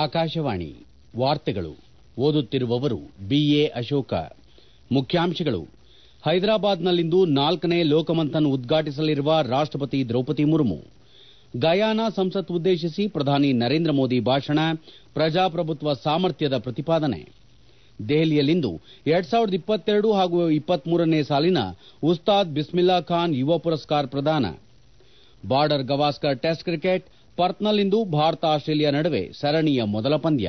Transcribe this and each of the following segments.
ಆಕಾಶವಾಣಿ ವಾರ್ತೆಗಳು ಓದುತ್ತಿರುವವರು ಬಿಎ ಅಶೋಕ ಮುಖ್ಯಾಂಶಗಳು ಹೈದರಾಬಾದ್ನಲ್ಲಿಂದು ನಾಲ್ಕನೇ ಲೋಕಮಂಥನ್ ಉದ್ಘಾಟಿಸಲಿರುವ ರಾಷ್ಟಪತಿ ದ್ರೌಪದಿ ಮುರ್ಮು ಗಯಾನಾ ಸಂಸತ್ ಉದ್ದೇಶಿಸಿ ಪ್ರಧಾನಿ ನರೇಂದ್ರ ಮೋದಿ ಭಾಷಣ ಪ್ರಜಾಪ್ರಭುತ್ವ ಸಾಮರ್ಥ್ಯದ ಪ್ರತಿಪಾದನೆ ದೆಹಲಿಯಲ್ಲಿಂದು ಹಾಗೂ ನೇ ಸಾಲಿನ ಉಸ್ತಾದ್ ಬಿಸ್ಮಿಲ್ಲಾ ಖಾನ್ ಯುವ ಪುರಸ್ಕಾರ್ ಪ್ರದಾನ ಬಾರ್ಡರ್ ಗವಾಸ್ಕರ್ ಟೆಸ್ಟ್ ಕ್ರಿಕೆಟ್ ಪರ್ತ್ನಲ್ಲಿಂದು ಭಾರತ ಆಸ್ಟೇಲಿಯಾ ನಡುವೆ ಸರಣಿಯ ಮೊದಲ ಪಂದ್ಯ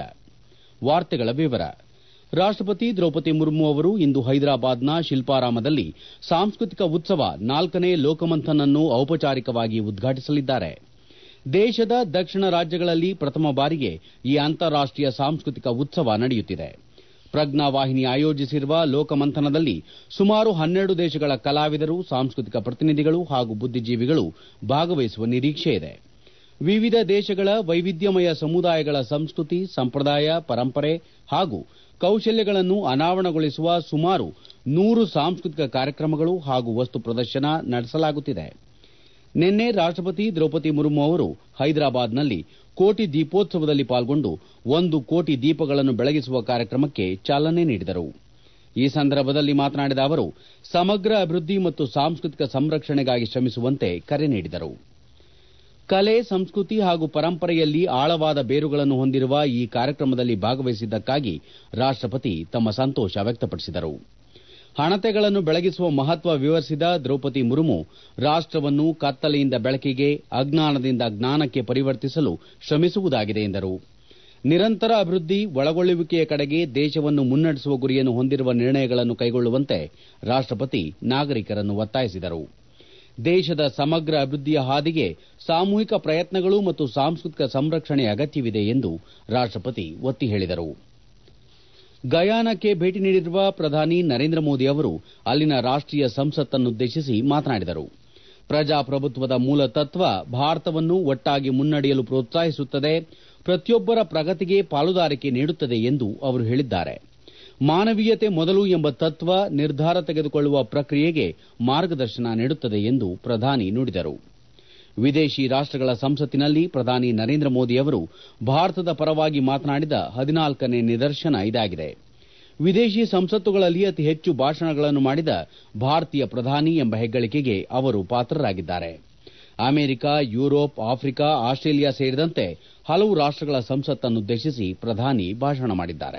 ರಾಷ್ಟಪತಿ ದ್ರೌಪದಿ ಮುರ್ಮು ಅವರು ಇಂದು ಹೈದರಾಬಾದ್ನ ಶಿಲ್ಪಾರಾಮದಲ್ಲಿ ಸಾಂಸ್ಕೃತಿಕ ಉತ್ಸವ ನಾಲ್ಕನೇ ಲೋಕಮಂಥನ್ ಅನ್ನು ಔಪಚಾರಿಕವಾಗಿ ಉದ್ಘಾಟಿಸಲಿದ್ದಾರೆ ದೇಶದ ದಕ್ಷಿಣ ರಾಜ್ಯಗಳಲ್ಲಿ ಪ್ರಥಮ ಬಾರಿಗೆ ಈ ಅಂತಾರಾಷ್ಟೀಯ ಸಾಂಸ್ಕೃತಿಕ ಉತ್ಸವ ನಡೆಯುತ್ತಿದೆ ಪ್ರಜ್ಞಾ ವಾಹಿನಿ ಆಯೋಜಿಸಿರುವ ಲೋಕಮಂಥನದಲ್ಲಿ ಸುಮಾರು ಹನ್ನೆರಡು ದೇಶಗಳ ಕಲಾವಿದರು ಸಾಂಸ್ಕೃತಿಕ ಪ್ರತಿನಿಧಿಗಳು ಹಾಗೂ ಬುದ್ದಿಜೀವಿಗಳು ಭಾಗವಹಿಸುವ ನಿರೀಕ್ಷೆಯಿದೆ ವಿವಿಧ ದೇಶಗಳ ವೈವಿಧ್ಯಮಯ ಸಮುದಾಯಗಳ ಸಂಸ್ಕೃತಿ ಸಂಪ್ರದಾಯ ಪರಂಪರೆ ಹಾಗೂ ಕೌಶಲ್ಯಗಳನ್ನು ಅನಾವರಣಗೊಳಿಸುವ ಸುಮಾರು ನೂರು ಸಾಂಸ್ಕೃತಿಕ ಕಾರ್ಯಕ್ರಮಗಳು ಹಾಗೂ ವಸ್ತು ಪ್ರದರ್ಶನ ನಡೆಸಲಾಗುತ್ತಿದೆ ನಿನ್ನೆ ರಾಷ್ಟಪತಿ ದ್ರೌಪದಿ ಮುರ್ಮು ಅವರು ಹೈದರಾಬಾದ್ನಲ್ಲಿ ಕೋಟಿ ದೀಪೋತ್ಸವದಲ್ಲಿ ಪಾಲ್ಗೊಂಡು ಒಂದು ಕೋಟಿ ದೀಪಗಳನ್ನು ಬೆಳಗಿಸುವ ಕಾರ್ಯಕ್ರಮಕ್ಕೆ ಚಾಲನೆ ನೀಡಿದರು ಈ ಸಂದರ್ಭದಲ್ಲಿ ಮಾತನಾಡಿದ ಅವರು ಸಮಗ್ರ ಅಭಿವೃದ್ದಿ ಮತ್ತು ಸಾಂಸ್ಕೃತಿಕ ಸಂರಕ್ಷಣೆಗಾಗಿ ಶ್ರಮಿಸುವಂತೆ ಕರೆ ನೀಡಿದರು ಕಲೆ ಸಂಸ್ಕೃತಿ ಹಾಗೂ ಪರಂಪರೆಯಲ್ಲಿ ಆಳವಾದ ಬೇರುಗಳನ್ನು ಹೊಂದಿರುವ ಈ ಕಾರ್ಯಕ್ರಮದಲ್ಲಿ ಭಾಗವಹಿಸಿದ್ದಕ್ಕಾಗಿ ರಾಷ್ಟಪತಿ ತಮ್ಮ ಸಂತೋಷ ವ್ಯಕ್ತಪಡಿಸಿದರು ಹಣತೆಗಳನ್ನು ಬೆಳಗಿಸುವ ಮಹತ್ವ ವಿವರಿಸಿದ ದ್ರೌಪದಿ ಮುರ್ಮು ರಾಷ್ಟವನ್ನು ಕತ್ತಲೆಯಿಂದ ಬೆಳಕಿಗೆ ಅಜ್ಞಾನದಿಂದ ಜ್ಞಾನಕ್ಕೆ ಪರಿವರ್ತಿಸಲು ಶ್ರಮಿಸುವುದಾಗಿದೆ ಎಂದರು ನಿರಂತರ ಅಭಿವೃದ್ದಿ ಒಳಗೊಳ್ಳುವಿಕೆಯ ಕಡೆಗೆ ದೇಶವನ್ನು ಮುನ್ನಡೆಸುವ ಗುರಿಯನ್ನು ಹೊಂದಿರುವ ನಿರ್ಣಯಗಳನ್ನು ಕೈಗೊಳ್ಳುವಂತೆ ರಾಷ್ಟಪತಿ ನಾಗರಿಕರನ್ನು ಒತ್ತಾಯಿಸಿದರು ದೇಶದ ಸಮಗ್ರ ಅಭಿವೃದ್ದಿಯ ಹಾದಿಗೆ ಸಾಮೂಹಿಕ ಪ್ರಯತ್ನಗಳು ಮತ್ತು ಸಾಂಸ್ಕೃತಿಕ ಸಂರಕ್ಷಣೆ ಅಗತ್ಯವಿದೆ ಎಂದು ರಾಷ್ಟಪತಿ ಒತ್ತಿ ಹೇಳಿದರು ಗಯಾನಾಕ್ಕೆ ಭೇಟಿ ನೀಡಿರುವ ಪ್ರಧಾನಿ ನರೇಂದ್ರ ಮೋದಿ ಅವರು ಅಲ್ಲಿನ ರಾಷ್ಟೀಯ ಸಂಸತ್ತನ್ನುದ್ದೇಶಿಸಿ ಮಾತನಾಡಿದರು ಪ್ರಜಾಪ್ರಭುತ್ವದ ಮೂಲ ತತ್ವ ಭಾರತವನ್ನು ಒಟ್ಟಾಗಿ ಮುನ್ನಡೆಯಲು ಪ್ರೋತ್ಸಾಹಿಸುತ್ತದೆ ಪ್ರತಿಯೊಬ್ಬರ ಪ್ರಗತಿಗೆ ಪಾಲುದಾರಿಕೆ ನೀಡುತ್ತದೆ ಎಂದು ಅವರು ಹೇಳಿದ್ದಾರೆ ಮಾನವೀಯತೆ ಮೊದಲು ಎಂಬ ತತ್ವ ನಿರ್ಧಾರ ತೆಗೆದುಕೊಳ್ಳುವ ಪ್ರಕ್ರಿಯೆಗೆ ಮಾರ್ಗದರ್ಶನ ನೀಡುತ್ತದೆ ಎಂದು ಪ್ರಧಾನಿ ನುಡಿದರು ವಿದೇಶಿ ರಾಷ್ಟಗಳ ಸಂಸತ್ತಿನಲ್ಲಿ ಪ್ರಧಾನಿ ನರೇಂದ್ರ ಮೋದಿ ಅವರು ಭಾರತದ ಪರವಾಗಿ ಮಾತನಾಡಿದ ಹದಿನಾಲ್ಕನೇ ನಿದರ್ಶನ ಇದಾಗಿದೆ ವಿದೇಶಿ ಸಂಸತ್ತುಗಳಲ್ಲಿ ಅತಿ ಹೆಚ್ಚು ಭಾಷಣಗಳನ್ನು ಮಾಡಿದ ಭಾರತೀಯ ಪ್ರಧಾನಿ ಎಂಬ ಹೆಗ್ಗಳಿಕೆಗೆ ಅವರು ಪಾತ್ರರಾಗಿದ್ದಾರೆ ಅಮೆರಿಕ ಯುರೋಪ್ ಆಫ್ರಿಕಾ ಆಸ್ಟೇಲಿಯಾ ಸೇರಿದಂತೆ ಹಲವು ರಾಷ್ಟಗಳ ಸಂಸತ್ತನ್ನುದ್ದೇಶಿಸಿ ಪ್ರಧಾನಿ ಭಾಷಣ ಮಾಡಿದ್ದಾರೆ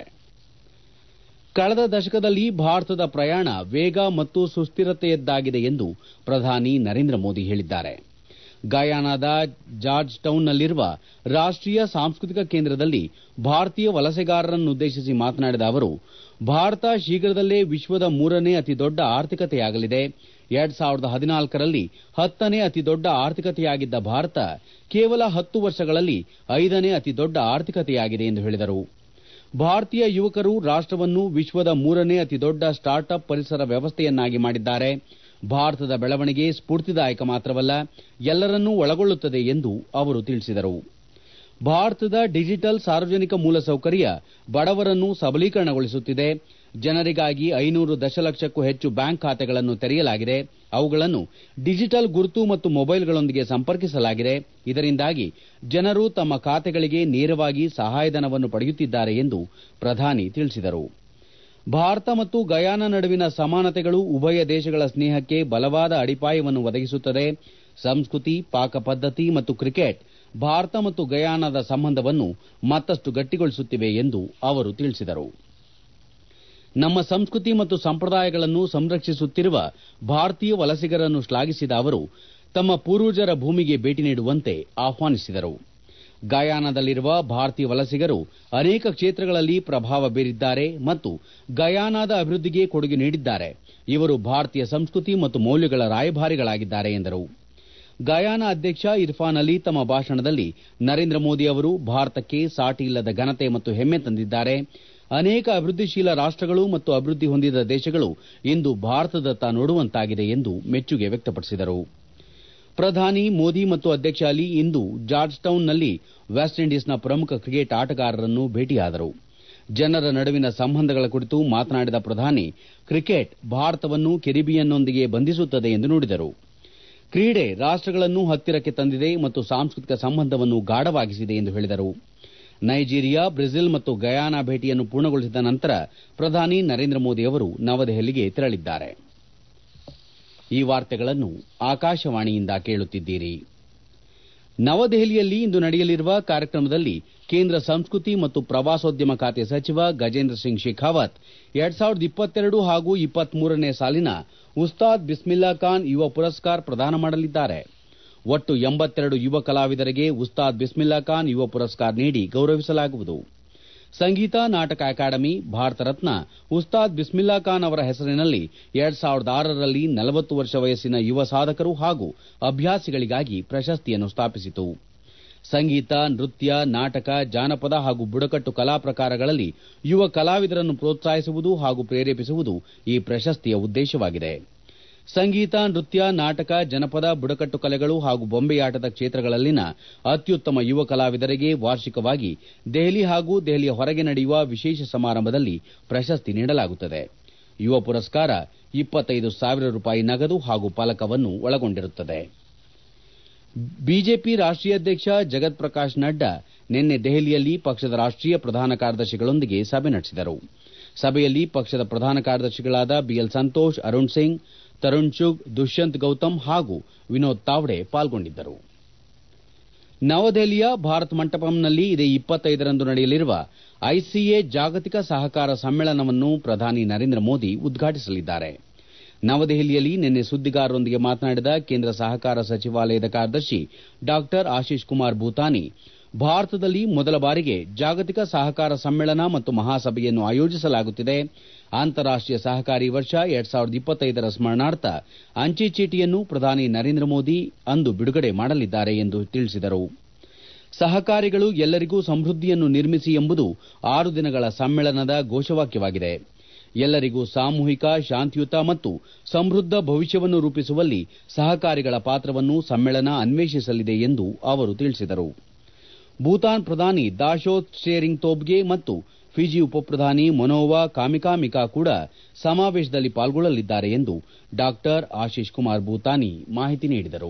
ಕಳೆದ ದಶಕದಲ್ಲಿ ಭಾರತದ ಪ್ರಯಾಣ ವೇಗ ಮತ್ತು ಸುಸ್ದಿರತೆಯದ್ದಾಗಿದೆ ಎಂದು ಪ್ರಧಾನಿ ನರೇಂದ್ರ ಮೋದಿ ಹೇಳಿದ್ದಾರೆ ಗಯಾನಾದ ಜಾರ್ಜ್ ಟೌನ್ನಲ್ಲಿರುವ ರಾಷ್ಟೀಯ ಸಾಂಸ್ಕೃತಿಕ ಕೇಂದ್ರದಲ್ಲಿ ಭಾರತೀಯ ವಲಸೆಗಾರರನ್ನುದ್ದೇಶಿಸಿ ಮಾತನಾಡಿದ ಅವರು ಭಾರತ ಶೀಘ್ರದಲ್ಲೇ ವಿಶ್ವದ ಮೂರನೇ ಅತಿದೊಡ್ಡ ಆರ್ಥಿಕತೆಯಾಗಲಿದೆ ಎರಡ್ ಸಾವಿರದ ಹದಿನಾಲ್ಕರಲ್ಲಿ ಹತ್ತನೇ ಅತಿದೊಡ್ಡ ಆರ್ಥಿಕತೆಯಾಗಿದ್ದ ಭಾರತ ಕೇವಲ ಹತ್ತು ವರ್ಷಗಳಲ್ಲಿ ಐದನೇ ಅತಿದೊಡ್ಡ ಆರ್ಥಿಕತೆಯಾಗಿದೆ ಎಂದು ಹೇಳಿದರು ಭಾರತೀಯ ಯುವಕರು ರಾಷ್ಟವನ್ನು ವಿಶ್ವದ ಮೂರನೇ ಅತಿದೊಡ್ಡ ಸ್ಟಾರ್ಟ್ ಅಪ್ ಪರಿಸರ ವ್ಯವಸ್ಥೆಯನ್ನಾಗಿ ಮಾಡಿದ್ದಾರೆ ಭಾರತದ ಬೆಳವಣಿಗೆ ಸ್ಫೂರ್ತಿದಾಯಕ ಮಾತ್ರವಲ್ಲ ಎಲ್ಲರನ್ನೂ ಒಳಗೊಳ್ಳುತ್ತದೆ ಎಂದು ಅವರು ತಿಳಿಸಿದರು ಭಾರತದ ಡಿಜಿಟಲ್ ಸಾರ್ವಜನಿಕ ಮೂಲಸೌಕರ್ಯ ಬಡವರನ್ನು ಸಬಲೀಕರಣಗೊಳಿಸುತ್ತಿದೆ ಜನರಿಗಾಗಿ ಐನೂರು ದಶಲಕ್ಷಕ್ಕೂ ಹೆಚ್ಚು ಬ್ಯಾಂಕ್ ಖಾತೆಗಳನ್ನು ತೆರೆಯಲಾಗಿದೆ ಅವುಗಳನ್ನು ಡಿಜಿಟಲ್ ಗುರುತು ಮತ್ತು ಮೊಬೈಲ್ಗಳೊಂದಿಗೆ ಸಂಪರ್ಕಿಸಲಾಗಿದೆ ಇದರಿಂದಾಗಿ ಜನರು ತಮ್ಮ ಖಾತೆಗಳಿಗೆ ನೇರವಾಗಿ ಸಹಾಯಧನವನ್ನು ಪಡೆಯುತ್ತಿದ್ದಾರೆ ಎಂದು ಪ್ರಧಾನಿ ತಿಳಿಸಿದರು ಭಾರತ ಮತ್ತು ಗಯಾನ ನಡುವಿನ ಸಮಾನತೆಗಳು ಉಭಯ ದೇಶಗಳ ಸ್ನೇಹಕ್ಕೆ ಬಲವಾದ ಅಡಿಪಾಯವನ್ನು ಒದಗಿಸುತ್ತದೆ ಸಂಸ್ಕೃತಿ ಪಾಕ ಪದ್ದತಿ ಮತ್ತು ಕ್ರಿಕೆಟ್ ಭಾರತ ಮತ್ತು ಗಯಾನಾದ ಸಂಬಂಧವನ್ನು ಮತ್ತಷ್ಟು ಗಟ್ಟಿಗೊಳಿಸುತ್ತಿವೆ ಎಂದು ಅವರು ತಿಳಿಸಿದರು ನಮ್ಮ ಸಂಸ್ಕೃತಿ ಮತ್ತು ಸಂಪ್ರದಾಯಗಳನ್ನು ಸಂರಕ್ಷಿಸುತ್ತಿರುವ ಭಾರತೀಯ ವಲಸಿಗರನ್ನು ಶ್ಲಾಘಿಸಿದ ಅವರು ತಮ್ಮ ಪೂರ್ವಜರ ಭೂಮಿಗೆ ಭೇಟಿ ನೀಡುವಂತೆ ಆಹ್ವಾನಿಸಿದರು ಗಯಾನಾದಲ್ಲಿರುವ ಭಾರತೀಯ ವಲಸಿಗರು ಅನೇಕ ಕ್ಷೇತ್ರಗಳಲ್ಲಿ ಪ್ರಭಾವ ಬೀರಿದ್ದಾರೆ ಮತ್ತು ಗಯಾನಾದ ಅಭಿವೃದ್ದಿಗೆ ಕೊಡುಗೆ ನೀಡಿದ್ದಾರೆ ಇವರು ಭಾರತೀಯ ಸಂಸ್ಕೃತಿ ಮತ್ತು ಮೌಲ್ಯಗಳ ರಾಯಭಾರಿಗಳಾಗಿದ್ದಾರೆ ಎಂದರು ಗಯಾನಾ ಅಧ್ಯಕ್ಷ ಇರ್ಫಾನ್ ಅಲಿ ತಮ್ಮ ಭಾಷಣದಲ್ಲಿ ನರೇಂದ್ರ ಮೋದಿ ಅವರು ಭಾರತಕ್ಕೆ ಸಾಟಿಯಿಲ್ಲದ ಘನತೆ ಮತ್ತು ಹೆಮ್ಮೆ ತಂದಿದ್ದಾರೆ ಅನೇಕ ಅಭಿವೃದ್ದಿಶೀಲ ರಾಷ್ಟಗಳು ಮತ್ತು ಅಭಿವೃದ್ದಿ ಹೊಂದಿದ ದೇಶಗಳು ಇಂದು ಭಾರತದತ್ತ ನೋಡುವಂತಾಗಿದೆ ಎಂದು ಮೆಚ್ಚುಗೆ ವ್ಯಕ್ತಪಡಿಸಿದರು ಪ್ರಧಾನಿ ಮೋದಿ ಮತ್ತು ಅಧ್ಯಕ್ಷ ಅಲಿ ಇಂದು ಜಾರ್ಜ್ ಟೌನ್ನಲ್ಲಿ ವೆಸ್ಟ್ ಇಂಡೀಸ್ನ ಪ್ರಮುಖ ಕ್ರಿಕೆಟ್ ಆಟಗಾರರನ್ನು ಭೇಟಿಯಾದರು ಜನರ ನಡುವಿನ ಸಂಬಂಧಗಳ ಕುರಿತು ಮಾತನಾಡಿದ ಪ್ರಧಾನಿ ಕ್ರಿಕೆಟ್ ಭಾರತವನ್ನು ಕೆರಿಬಿಯನ್ನೊಂದಿಗೆ ಬಂಧಿಸುತ್ತದೆ ಎಂದು ನುಡಿದರು ಕ್ರೀಡೆ ರಾಷ್ಟಗಳನ್ನು ಹತ್ತಿರಕ್ಕೆ ತಂದಿದೆ ಮತ್ತು ಸಾಂಸ್ಕೃತಿಕ ಸಂಬಂಧವನ್ನು ಗಾಢವಾಗಿಸಿದೆ ಎಂದು ಹೇಳಿದರು ನೈಜೀರಿಯಾ ಬ್ರೆಜಿಲ್ ಮತ್ತು ಗಯಾನಾ ಭೇಟಿಯನ್ನು ಪೂರ್ಣಗೊಳಿಸಿದ ನಂತರ ಪ್ರಧಾನಿ ನರೇಂದ್ರ ಮೋದಿ ಅವರು ನವದೆಹಲಿಗೆ ತೆರಳಿದ್ದಾರೆ ಈ ವಾರ್ತೆಗಳನ್ನು ಆಕಾಶವಾಣಿಯಿಂದ ಕೇಳುತ್ತಿದ್ದೀರಿ ನವದೆಹಲಿಯಲ್ಲಿ ಇಂದು ನಡೆಯಲಿರುವ ಕಾರ್ಯಕ್ರಮದಲ್ಲಿ ಕೇಂದ್ರ ಸಂಸ್ಕೃತಿ ಮತ್ತು ಪ್ರವಾಸೋದ್ಯಮ ಖಾತೆ ಸಚಿವ ಗಜೇಂದ್ರ ಸಿಂಗ್ ಶೇಖಾವತ್ ಎರಡ್ ಸಾವಿರದ ಇಪ್ಪತ್ತೆರಡು ಹಾಗೂ ಇಪ್ಪತ್ಮೂರನೇ ಸಾಲಿನ ಉಸ್ತಾದ್ ಬಿಸ್ಮಿಲ್ಲಾ ಖಾನ್ ಯುವ ಪುರಸ್ಕಾರ್ ಪ್ರದಾನ ಮಾಡಲಿದ್ದಾರೆ ಒಟ್ಟು ಎಂಬತ್ತೆರಡು ಯುವ ಕಲಾವಿದರಿಗೆ ಉಸ್ತಾದ್ ಬಿಸ್ಮಿಲ್ಲಾ ಖಾನ್ ಯುವ ಪುರಸ್ಕಾರ್ ನೀಡಿ ಗೌರವಿಸಲಾಗುವುದು ಸಂಗೀತ ನಾಟಕ ಅಕಾಡೆಮಿ ಭಾರತ ರತ್ನ ಉಸ್ತಾದ್ ಬಿಸ್ಮಿಲ್ಲಾ ಖಾನ್ ಅವರ ಹೆಸರಿನಲ್ಲಿ ಎರಡ್ ಸಾವಿರದ ಆರರಲ್ಲಿ ನಲವತ್ತು ವರ್ಷ ವಯಸ್ಸಿನ ಯುವ ಸಾಧಕರು ಹಾಗೂ ಅಭ್ಯಾಸಿಗಳಿಗಾಗಿ ಪ್ರಶಸ್ತಿಯನ್ನು ಸ್ಥಾಪಿಸಿತು ಸಂಗೀತ ನೃತ್ಯ ನಾಟಕ ಜಾನಪದ ಹಾಗೂ ಬುಡಕಟ್ಟು ಕಲಾ ಪ್ರಕಾರಗಳಲ್ಲಿ ಯುವ ಕಲಾವಿದರನ್ನು ಪ್ರೋತ್ಸಾಹಿಸುವುದು ಹಾಗೂ ಪ್ರೇರೇಪಿಸುವುದು ಈ ಪ್ರಶಸ್ತಿಯ ಉದ್ದೇಶವಾಗಿದೆ ಸಂಗೀತ ನೃತ್ಯ ನಾಟಕ ಜನಪದ ಬುಡಕಟ್ಟು ಕಲೆಗಳು ಹಾಗೂ ಬೊಂಬೆಯಾಟದ ಕ್ಷೇತ್ರಗಳಲ್ಲಿನ ಅತ್ಯುತ್ತಮ ಯುವ ಕಲಾವಿದರಿಗೆ ವಾರ್ಷಿಕವಾಗಿ ದೆಹಲಿ ಹಾಗೂ ದೆಹಲಿಯ ಹೊರಗೆ ನಡೆಯುವ ವಿಶೇಷ ಸಮಾರಂಭದಲ್ಲಿ ಪ್ರಶಸ್ತಿ ನೀಡಲಾಗುತ್ತದೆ ಯುವ ಪುರಸ್ಕಾರ ಇಪ್ಪತ್ತೈದು ಸಾವಿರ ರೂಪಾಯಿ ನಗದು ಹಾಗೂ ಫಲಕವನ್ನು ಒಳಗೊಂಡಿರುತ್ತದೆ ಬಿಜೆಪಿ ರಾಷ್ಟೀಯ ಅಧ್ಯಕ್ಷ ಜಗತ್ ಪ್ರಕಾಶ್ ನಡ್ಡಾ ನಿನ್ನೆ ದೆಹಲಿಯಲ್ಲಿ ಪಕ್ಷದ ರಾಷ್ಟೀಯ ಪ್ರಧಾನ ಕಾರ್ಯದರ್ಶಿಗಳೊಂದಿಗೆ ಸಭೆ ನಡೆಸಿದರು ಸಭೆಯಲ್ಲಿ ಪಕ್ಷದ ಪ್ರಧಾನ ಕಾರ್ಯದರ್ಶಿಗಳಾದ ಬಿಎಲ್ ಸಂತೋಷ್ ಅರುಣ್ ಸಿಂಗ್ ತರುಣ್ ಚುಗ್ ದುಷ್ಯಂತ್ ಗೌತಮ್ ಹಾಗೂ ವಿನೋದ್ ತಾವ್ಡೆ ಪಾಲ್ಗೊಂಡಿದ್ದರು ನವದೆಹಲಿಯ ಭಾರತ್ ಮಂಟಪಂನಲ್ಲಿ ಇದೇ ಇಪ್ಪತ್ತೈದರಂದು ನಡೆಯಲಿರುವ ಐಸಿಎ ಜಾಗತಿಕ ಸಹಕಾರ ಸಮ್ಮೇಳನವನ್ನು ಪ್ರಧಾನಿ ನರೇಂದ್ರ ಮೋದಿ ಉದ್ಘಾಟಿಸಲಿದ್ದಾರೆ ನವದೆಹಲಿಯಲ್ಲಿ ನಿನ್ನೆ ಸುದ್ದಿಗಾರರೊಂದಿಗೆ ಮಾತನಾಡಿದ ಕೇಂದ್ರ ಸಹಕಾರ ಸಚಿವಾಲಯದ ಕಾರ್ಯದರ್ಶಿ ಡಾ ಆಶೀಶ್ ಕುಮಾರ್ ಭೂತಾನಿ ಭಾರತದಲ್ಲಿ ಮೊದಲ ಬಾರಿಗೆ ಜಾಗತಿಕ ಸಹಕಾರ ಸಮ್ಮೇಳನ ಮತ್ತು ಮಹಾಸಭೆಯನ್ನು ಆಯೋಜಿಸಲಾಗುತ್ತಿದೆ ಅಂತಾರಾಷ್ಟೀಯ ಸಹಕಾರಿ ವರ್ಷ ಎರಡ್ ಸಾವಿರದ ಇಪ್ಪತ್ತೈದರ ಸ್ಮರಣಾರ್ಥ ಅಂಚೆ ಚೀಟಿಯನ್ನು ಪ್ರಧಾನಿ ನರೇಂದ್ರ ಮೋದಿ ಅಂದು ಬಿಡುಗಡೆ ಮಾಡಲಿದ್ದಾರೆ ಎಂದು ತಿಳಿಸಿದರು ಸಹಕಾರಿಗಳು ಎಲ್ಲರಿಗೂ ಸಮೃದ್ಧಿಯನ್ನು ನಿರ್ಮಿಸಿ ಎಂಬುದು ಆರು ದಿನಗಳ ಸಮ್ಮೇಳನದ ಘೋಷವಾಕ್ಯವಾಗಿದೆ ಎಲ್ಲರಿಗೂ ಸಾಮೂಹಿಕ ಶಾಂತಿಯುತ ಮತ್ತು ಸಮೃದ್ಧ ಭವಿಷ್ಯವನ್ನು ರೂಪಿಸುವಲ್ಲಿ ಸಹಕಾರಿಗಳ ಪಾತ್ರವನ್ನು ಸಮ್ಮೇಳನ ಅನ್ವೇಷಿಸಲಿದೆ ಎಂದು ಅವರು ತಿಳಿಸಿದರು ಭೂತಾನ್ ಪ್ರಧಾನಿ ದಾಶೋತ್ ಶೇರಿಂಗ್ ತೋಬ್ಗೆ ಮತ್ತು ಫಿಜಿ ಉಪಪ್ರಧಾನಿ ಮೊನೋವಾ ಕಾಮಿಕಾಮಿಕಾ ಕೂಡ ಸಮಾವೇಶದಲ್ಲಿ ಪಾಲ್ಗೊಳ್ಳಲಿದ್ದಾರೆ ಎಂದು ಡಾ ಆಶೀಶ್ ಕುಮಾರ್ ಭೂತಾನಿ ಮಾಹಿತಿ ನೀಡಿದರು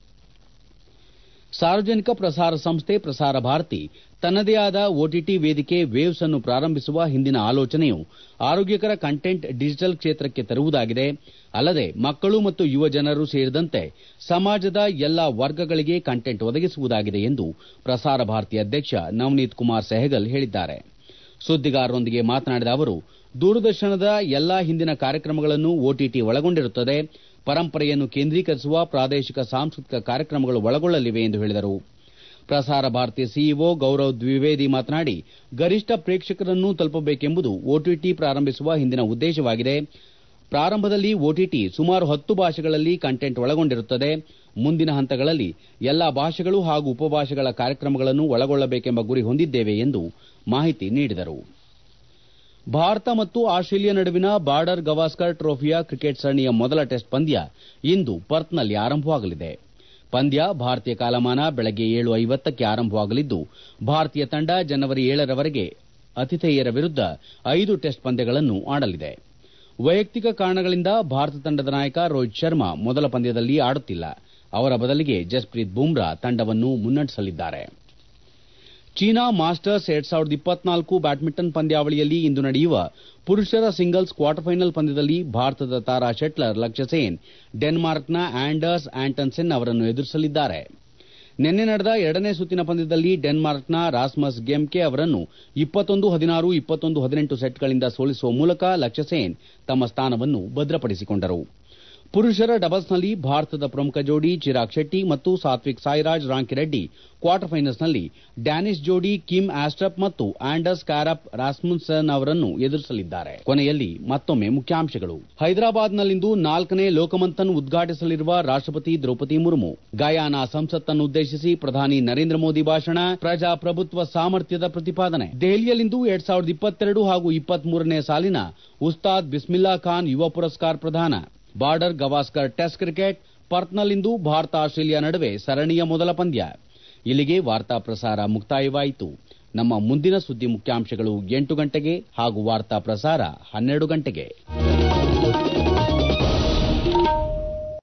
ಸಾರ್ವಜನಿಕ ಪ್ರಸಾರ ಸಂಸ್ಥೆ ಪ್ರಸಾರ ಭಾರತಿ ತನ್ನದೇ ಆದ ಒಟಿಟಿ ವೇದಿಕೆ ವೇವ್ಸ್ ಅನ್ನು ಪ್ರಾರಂಭಿಸುವ ಹಿಂದಿನ ಆಲೋಚನೆಯು ಆರೋಗ್ಯಕರ ಕಂಟೆಂಟ್ ಡಿಜಿಟಲ್ ಕ್ಷೇತ್ರಕ್ಕೆ ತರುವುದಾಗಿದೆ ಅಲ್ಲದೆ ಮಕ್ಕಳು ಮತ್ತು ಯುವ ಜನರು ಸೇರಿದಂತೆ ಸಮಾಜದ ಎಲ್ಲಾ ವರ್ಗಗಳಿಗೆ ಕಂಟೆಂಟ್ ಒದಗಿಸುವುದಾಗಿದೆ ಎಂದು ಪ್ರಸಾರ ಭಾರತಿ ಅಧ್ಯಕ್ಷ ನವನೀತ್ ಕುಮಾರ್ ಸೆಹಗಲ್ ಹೇಳಿದ್ದಾರೆ ಸುದ್ದಿಗಾರರೊಂದಿಗೆ ಮಾತನಾಡಿದ ಅವರು ದೂರದರ್ಶನದ ಎಲ್ಲಾ ಹಿಂದಿನ ಕಾರ್ಯಕ್ರಮಗಳನ್ನು ಒಟಿಟಿ ಒಳಗೊಂಡಿರುತ್ತದೆ ಪರಂಪರೆಯನ್ನು ಕೇಂದ್ರೀಕರಿಸುವ ಪ್ರಾದೇಶಿಕ ಸಾಂಸ್ಕೃತಿಕ ಕಾರ್ಯಕ್ರಮಗಳು ಒಳಗೊಳ್ಳಲಿವೆ ಎಂದು ಹೇಳಿದರು ಪ್ರಸಾರ ಭಾರತಿ ಸಿಇಒ ಗೌರವ್ ದ್ವಿವೇದಿ ಮಾತನಾಡಿ ಗರಿಷ್ಠ ಪ್ರೇಕ್ಷಕರನ್ನು ತಲುಪಬೇಕೆಂಬುದು ಒಟಿಟಿ ಪ್ರಾರಂಭಿಸುವ ಹಿಂದಿನ ಉದ್ದೇಶವಾಗಿದೆ ಪ್ರಾರಂಭದಲ್ಲಿ ಒಟಿಟಿ ಸುಮಾರು ಹತ್ತು ಭಾಷೆಗಳಲ್ಲಿ ಕಂಟೆಂಟ್ ಒಳಗೊಂಡಿರುತ್ತದೆ ಮುಂದಿನ ಹಂತಗಳಲ್ಲಿ ಎಲ್ಲಾ ಭಾಷೆಗಳು ಹಾಗೂ ಉಪಭಾಷೆಗಳ ಕಾರ್ಯಕ್ರಮಗಳನ್ನು ಒಳಗೊಳ್ಳಬೇಕೆಂಬ ಗುರಿ ಹೊಂದಿದ್ದೇವೆ ಎಂದು ಮಾಹಿತಿ ನೀಡಿದರು ಭಾರತ ಮತ್ತು ಆಸ್ಟ್ರೇಲಿಯಾ ನಡುವಿನ ಬಾರ್ಡರ್ ಗವಾಸ್ಕರ್ ಟ್ರೋಫಿಯ ಕ್ರಿಕೆಟ್ ಸರಣಿಯ ಮೊದಲ ಟೆಸ್ಟ್ ಪಂದ್ಯ ಇಂದು ಪರ್ತ್ನಲ್ಲಿ ಆರಂಭವಾಗಲಿದೆ ಪಂದ್ಯ ಭಾರತೀಯ ಕಾಲಮಾನ ಬೆಳಗ್ಗೆ ಏಳು ಐವತ್ತಕ್ಕೆ ಆರಂಭವಾಗಲಿದ್ದು ಭಾರತೀಯ ತಂಡ ಜನವರಿ ಏಳರವರೆಗೆ ಆತಿಥೇಯರ ವಿರುದ್ಧ ಐದು ಟೆಸ್ಟ್ ಪಂದ್ಯಗಳನ್ನು ಆಡಲಿದೆ ವೈಯಕ್ತಿಕ ಕಾರಣಗಳಿಂದ ಭಾರತ ತಂಡದ ನಾಯಕ ರೋಹಿತ್ ಶರ್ಮಾ ಮೊದಲ ಪಂದ್ಯದಲ್ಲಿ ಆಡುತ್ತಿಲ್ಲ ಅವರ ಬದಲಿಗೆ ಜಸ್ಪ್ರೀತ್ ಬುಮ್ರಾ ತಂಡವನ್ನು ಮುನ್ನಡೆಸಲಿದ್ದಾರೆ ಚೀನಾ ಮಾಸ್ಟರ್ಸ್ ಎರಡ್ ಸಾವಿರದ ಇಪ್ಪತ್ನಾಲ್ಕು ಬ್ಯಾಡ್ಮಿಂಟನ್ ಪಂದ್ಯಾವಳಿಯಲ್ಲಿ ಇಂದು ನಡೆಯುವ ಪುರುಷರ ಸಿಂಗಲ್ಸ್ ಕ್ವಾರ್ಟರ್ ಫೈನಲ್ ಪಂದ್ಯದಲ್ಲಿ ಭಾರತದ ತಾರಾ ಶೆಟ್ಲರ್ ಲಕ್ಷ್ಯ ಸೇನ್ ಡೆನ್ಮಾರ್ಕ್ನ ಆಂಡರ್ಸ್ ಆಂಟನ್ಸೆನ್ ಅವರನ್ನು ಎದುರಿಸಲಿದ್ದಾರೆ ನಿನ್ನೆ ನಡೆದ ಎರಡನೇ ಸುತ್ತಿನ ಪಂದ್ಯದಲ್ಲಿ ಡೆನ್ಮಾರ್ಕ್ನ ರಾಸ್ಮಸ್ ಗೆಮ್ಕೆ ಅವರನ್ನು ಇಪ್ಪತ್ತೊಂದು ಹದಿನಾರು ಇಪ್ಪತ್ತೊಂದು ಹದಿನೆಂಟು ಸೆಟ್ಗಳಿಂದ ಸೋಲಿಸುವ ಮೂಲಕ ಲಕ್ಷ್ಯ ಸೇನ್ ತಮ್ಮ ಸ್ಥಾನವನ್ನು ಭದ್ರಪಡಿಸಿಕೊಂಡರು ಪುರುಷರ ಡಬಲ್ಸ್ನಲ್ಲಿ ಭಾರತದ ಪ್ರಮುಖ ಜೋಡಿ ಚಿರಾಗ್ ಶೆಟ್ಟಿ ಮತ್ತು ಸಾತ್ವಿಕ್ ಸಾಯಿರಾಜ್ ರಾಂಕಿರೆಡ್ಡಿ ಕ್ವಾರ್ಟರ್ ಫೈನಲ್ಸ್ನಲ್ಲಿ ಡ್ಯಾನಿಶ್ ಜೋಡಿ ಕಿಮ್ ಆಸ್ಟಪ್ ಮತ್ತು ಆಂಡರ್ಸ್ ಕ್ಯಾರಪ್ ರಾಸ್ಮುಸನ್ ಅವರನ್ನು ಎದುರಿಸಲಿದ್ದಾರೆ ಕೊನೆಯಲ್ಲಿ ಮತ್ತೊಮ್ಮೆ ಮುಖ್ಯಾಂಶಗಳು ಹೈದರಾಬಾದ್ನಲ್ಲಿಂದು ನಾಲ್ಕನೇ ಲೋಕಮಂಥನ್ ಉದ್ಘಾಟಿಸಲಿರುವ ರಾಷ್ಟಪತಿ ದ್ರೌಪದಿ ಮುರ್ಮು ಗಯಾನಾ ಸಂಸತ್ತನ್ನು ಉದ್ದೇಶಿಸಿ ಪ್ರಧಾನಿ ನರೇಂದ್ರ ಮೋದಿ ಭಾಷಣ ಪ್ರಜಾಪ್ರಭುತ್ವ ಸಾಮರ್ಥ್ಯದ ಪ್ರತಿಪಾದನೆ ದೆಹಲಿಯಲ್ಲಿಂದು ಎರಡ್ ಸಾವಿರದ ಇಪ್ಪತ್ತೆರಡು ಹಾಗೂ ಇಪ್ಪತ್ಮೂರನೇ ಸಾಲಿನ ಉಸ್ತಾದ್ ಬಿಸ್ಮಿಲ್ಲಾ ಖಾನ್ ಯುವ ಪುರಸ್ಕಾರ್ ಪ್ರದಾನ ಬಾರ್ಡರ್ ಗವಾಸ್ಕರ್ ಟೆಸ್ಟ್ ಕ್ರಿಕೆಟ್ ಪರ್ತ್ನಲ್ಲಿಂದು ಭಾರತ ಆಸ್ಟ್ರೇಲಿಯಾ ನಡುವೆ ಸರಣಿಯ ಮೊದಲ ಪಂದ್ಯ ಇಲ್ಲಿಗೆ ವಾರ್ತಾ ಪ್ರಸಾರ ಮುಕ್ತಾಯವಾಯಿತು ನಮ್ಮ ಮುಂದಿನ ಸುದ್ದಿ ಮುಖ್ಯಾಂಶಗಳು ಎಂಟು ಗಂಟೆಗೆ ಹಾಗೂ ವಾರ್ತಾ ಪ್ರಸಾರ ಹನ್ನೆರಡು ಗಂಟೆಗೆ